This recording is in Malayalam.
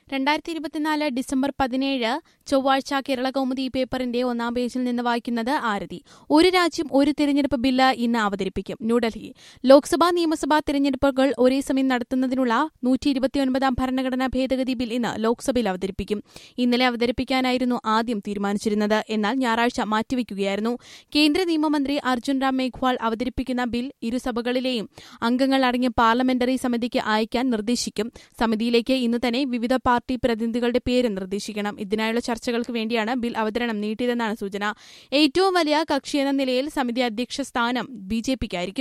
രണ്ടായിരത്തി ഇരുപത്തിനാല് ഡിസംബർ പതിനേഴ് ചൊവ്വാഴ്ച കേരള കൗമുദി ഈ പേപ്പറിന്റെ ഒന്നാം പേജിൽ നിന്ന് വായിക്കുന്നത് ആരതി ഒരു രാജ്യം ഒരു തിരഞ്ഞെടുപ്പ് ബില്ല് ഇന്ന് അവതരിപ്പിക്കും ന്യൂഡൽഹി ലോക്സഭാ നിയമസഭാ തിരഞ്ഞെടുപ്പുകൾ ഒരേ സമയം നടത്തുന്നതിനുള്ള നൂറ്റി ഇരുപത്തിയൊൻപതാം ഭരണഘടനാ ഭേദഗതി ബിൽ ഇന്ന് ലോക്സഭയിൽ അവതരിപ്പിക്കും ഇന്നലെ അവതരിപ്പിക്കാനായിരുന്നു ആദ്യം തീരുമാനിച്ചിരുന്നത് എന്നാൽ ഞായറാഴ്ച മാറ്റിവെക്കുകയായിരുന്നു കേന്ദ്ര നിയമമന്ത്രി അർജുൻ റാം മേഘ്വാൾ അവതരിപ്പിക്കുന്ന ബിൽ ഇരുസഭകളിലെയും അംഗങ്ങൾ അടങ്ങിയ പാർലമെന്ററി സമിതിക്ക് അയക്കാൻ നിർദ്ദേശിക്കും സമിതിയിലേക്ക് ഇന്ന് തന്നെ വിവിധ പാർട്ടി പ്രതിനിധികളുടെ പേര് നിർദ്ദേശിക്കണം ഇതിനായുള്ള ചർച്ചകൾക്ക് വേണ്ടിയാണ് ബിൽ അവതരണം നീട്ടിയതെന്നാണ് സൂചന ഏറ്റവും വലിയ കക്ഷിയെന്ന നിലയിൽ സമിതി അധ്യക്ഷ സ്ഥാനം ബി ജെ പിക്കായിരിക്കും